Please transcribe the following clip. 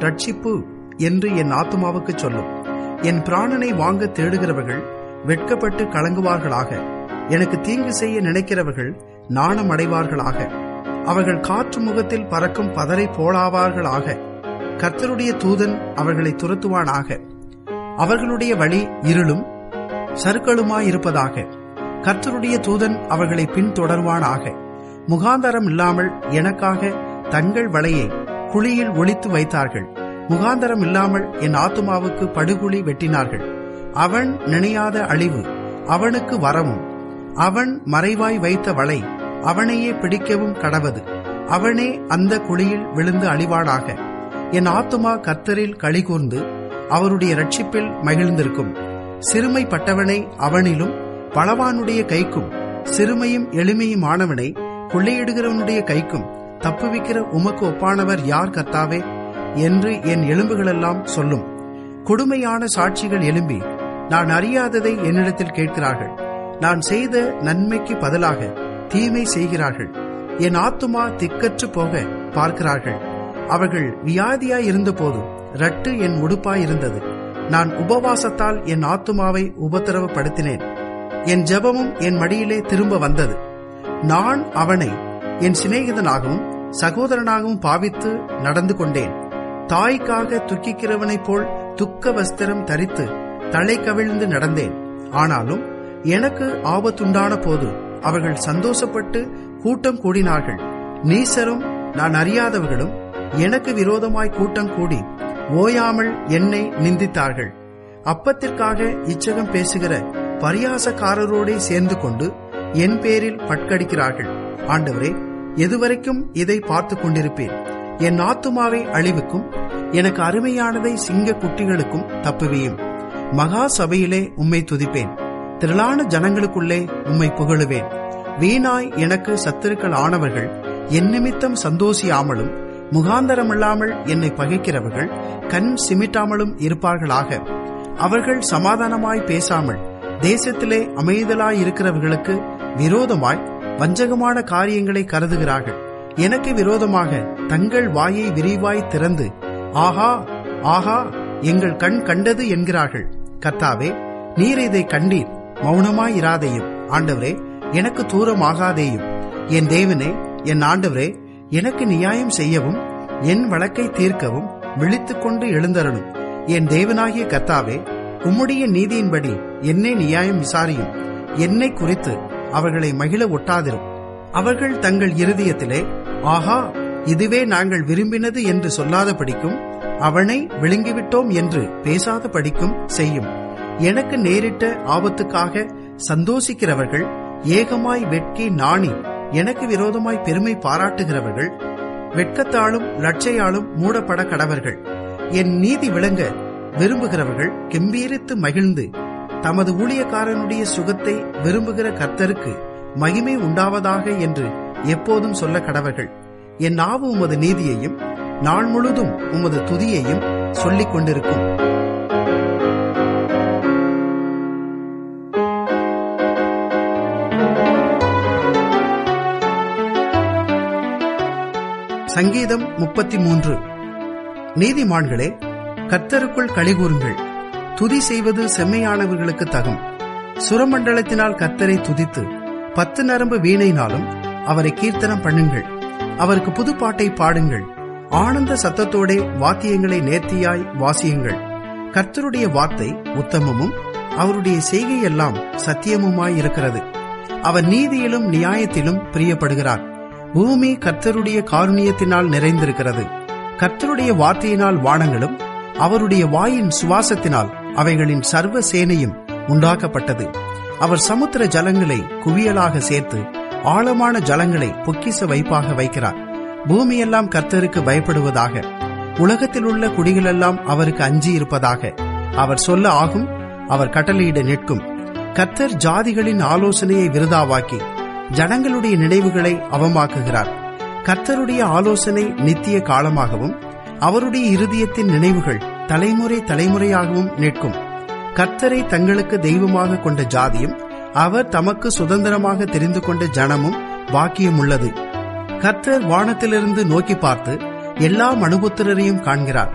ரட்சிப்பு என்று என் ஆத்துமாவுக்கு சொல்லும் என் பிராணனை வாங்க தேடுகிறவர்கள் வெட்கப்பட்டு கலங்குவார்களாக எனக்கு தீங்கு செய்ய நினைக்கிறவர்கள் நாணம் அடைவார்களாக அவர்கள் காற்று முகத்தில் பறக்கும் பதரை போலாவார்களாக கர்த்தருடைய தூதன் அவர்களை துரத்துவானாக அவர்களுடைய வழி இருளும் சருக்களுமாயிருப்பதாக கர்த்தருடைய தூதன் அவர்களை பின்தொடர்வானாக முகாந்தரம் இல்லாமல் எனக்காக தங்கள் வலையை குழியில் ஒளித்து வைத்தார்கள் முகாந்தரம் இல்லாமல் என் ஆத்துமாவுக்கு படுகுழி வெட்டினார்கள் அவன் நினையாத அழிவு அவனுக்கு வரவும் அவன் மறைவாய் வைத்த வலை அவனையே பிடிக்கவும் கடவது அவனே அந்த குழியில் விழுந்து அழிவானாக என் ஆத்துமா கர்த்தரில் களிகூர்ந்து அவருடைய ரட்சிப்பில் மகிழ்ந்திருக்கும் சிறுமைப்பட்டவனை அவனிலும் பலவானுடைய கைக்கும் சிறுமையும் எளிமையுமானவனை கொள்ளையிடுகிறவனுடைய கைக்கும் தப்புவிக்கிற உமக்கு ஒப்பானவர் யார் கர்த்தாவே என்று என் எலும்புகளெல்லாம் சொல்லும் கொடுமையான சாட்சிகள் எழும்பி நான் அறியாததை என்னிடத்தில் கேட்கிறார்கள் நான் செய்த நன்மைக்கு பதிலாக தீமை செய்கிறார்கள் என் ஆத்துமா திக்கற்று போக பார்க்கிறார்கள் அவர்கள் வியாதியாய் இருந்தபோது ரட்டு என் உடுப்பாய் இருந்தது நான் உபவாசத்தால் என் ஆத்துமாவை உபத்திரவப்படுத்தினேன் என் ஜெபமும் என் மடியிலே திரும்ப வந்தது நான் அவனை என் சிநேகிதனாகவும் சகோதரனாகவும் பாவித்து நடந்து கொண்டேன் தாய்க்காக துக்கிக்கிறவனைப் போல் துக்க வஸ்திரம் தரித்து தலை கவிழ்ந்து நடந்தேன் ஆனாலும் எனக்கு ஆபத்துண்டான போது அவர்கள் சந்தோஷப்பட்டு கூட்டம் கூடினார்கள் நீசரும் நான் அறியாதவர்களும் எனக்கு விரோதமாய் கூட்டம் கூடி ஓயாமல் என்னை நிந்தித்தார்கள் அப்பத்திற்காக இச்சகம் பேசுகிற பரியாசக்காரரோடே சேர்ந்து கொண்டு என் பேரில் பட்கடிக்கிறார்கள் ஆண்டவரே எதுவரைக்கும் இதை பார்த்து கொண்டிருப்பேன் என் ஆத்துமாவை அழிவுக்கும் எனக்கு அருமையானதை சிங்க குட்டிகளுக்கும் தப்புவியும் மகா சபையிலே உம்மை துதிப்பேன் திரளான ஜனங்களுக்குள்ளே உம்மை புகழுவேன் வீணாய் எனக்கு சத்துருக்கள் ஆனவர்கள் என் நிமித்தம் சந்தோஷியாமலும் முகாந்தரமில்லாமல் என்னை பகைக்கிறவர்கள் கண் சிமிட்டாமலும் இருப்பார்களாக அவர்கள் சமாதானமாய் பேசாமல் தேசத்திலே அமைதலாயிருக்கிறவர்களுக்கு விரோதமாய் வஞ்சகமான காரியங்களை கருதுகிறார்கள் எனக்கு விரோதமாக தங்கள் வாயை விரிவாய் திறந்து ஆஹா ஆஹா எங்கள் கண் கண்டது என்கிறார்கள் கர்த்தாவே நீர் இதை கண்டீர் மௌனமாயிராதேயும் ஆண்டவரே எனக்கு தூரமாகாதேயும் என் தேவனே என் ஆண்டவரே எனக்கு நியாயம் செய்யவும் என் வழக்கை தீர்க்கவும் விழித்துக்கொண்டு எழுந்தரணும் என் தேவனாகிய கர்த்தாவே உம்முடைய நீதியின்படி என்னை நியாயம் விசாரியும் என்னை குறித்து அவர்களை மகிழ ஒட்டாதிரும் அவர்கள் தங்கள் இருதயத்திலே ஆஹா இதுவே நாங்கள் விரும்பினது என்று சொல்லாத படிக்கும் அவனை விழுங்கிவிட்டோம் என்று பேசாத படிக்கும் செய்யும் எனக்கு நேரிட்ட ஆபத்துக்காக சந்தோஷிக்கிறவர்கள் ஏகமாய் வெட்கி நாணி எனக்கு விரோதமாய் பெருமை பாராட்டுகிறவர்கள் வெட்கத்தாலும் லட்சையாலும் மூடப்பட கடவர்கள் என் நீதி விளங்க விரும்புகிறவர்கள் கெம்பீரித்து மகிழ்ந்து தமது ஊழியக்காரனுடைய சுகத்தை விரும்புகிற கர்த்தருக்கு மகிமை உண்டாவதாக என்று எப்போதும் சொல்ல கடவர்கள் என் நாவு உமது நீதியையும் நாள் முழுதும் உமது துதியையும் சொல்லிக் கொண்டிருக்கும் சங்கீதம் முப்பத்தி மூன்று நீதிமான்களே கர்த்தருக்குள் கழிகூறுங்கள் துதி செய்வது செம்மையானவர்களுக்கு தகும் சுரமண்டலத்தினால் கர்த்தரை துதித்து பத்து நரம்பு வீணையினாலும் அவரை கீர்த்தனம் பண்ணுங்கள் அவருக்கு புதுப்பாட்டை பாடுங்கள் ஆனந்த சத்தத்தோடே வாத்தியங்களை நேர்த்தியாய் வாசியுங்கள் கர்த்தருடைய வார்த்தை உத்தமமும் அவருடைய செய்கையெல்லாம் சத்தியமுமாய் இருக்கிறது அவர் நீதியிலும் நியாயத்திலும் பிரியப்படுகிறார் பூமி கர்த்தருடைய காருணியத்தினால் நிறைந்திருக்கிறது கர்த்தருடைய வார்த்தையினால் வானங்களும் அவருடைய வாயின் சுவாசத்தினால் அவைகளின் சர்வ சேனையும் உண்டாக்கப்பட்டது அவர் சமுத்திர ஜலங்களை குவியலாக சேர்த்து ஆழமான ஜலங்களை பொக்கிச வைப்பாக வைக்கிறார் பூமியெல்லாம் கர்த்தருக்கு பயப்படுவதாக உலகத்தில் உள்ள குடிகளெல்லாம் அவருக்கு அஞ்சி இருப்பதாக அவர் சொல்ல ஆகும் அவர் கட்டளையிட நிற்கும் கர்த்தர் ஜாதிகளின் ஆலோசனையை விருதாவாக்கி ஜனங்களுடைய நினைவுகளை அவமாக்குகிறார் கர்த்தருடைய ஆலோசனை நித்திய காலமாகவும் அவருடைய இருதயத்தின் நினைவுகள் தலைமுறை தலைமுறையாகவும் நிற்கும் கர்த்தரை தங்களுக்கு தெய்வமாக கொண்ட ஜாதியும் அவர் தமக்கு சுதந்திரமாக தெரிந்து கொண்ட ஜனமும் பாக்கியம் உள்ளது கர்த்தர் வானத்திலிருந்து நோக்கி பார்த்து எல்லா மனுபுத்திரரையும் காண்கிறார்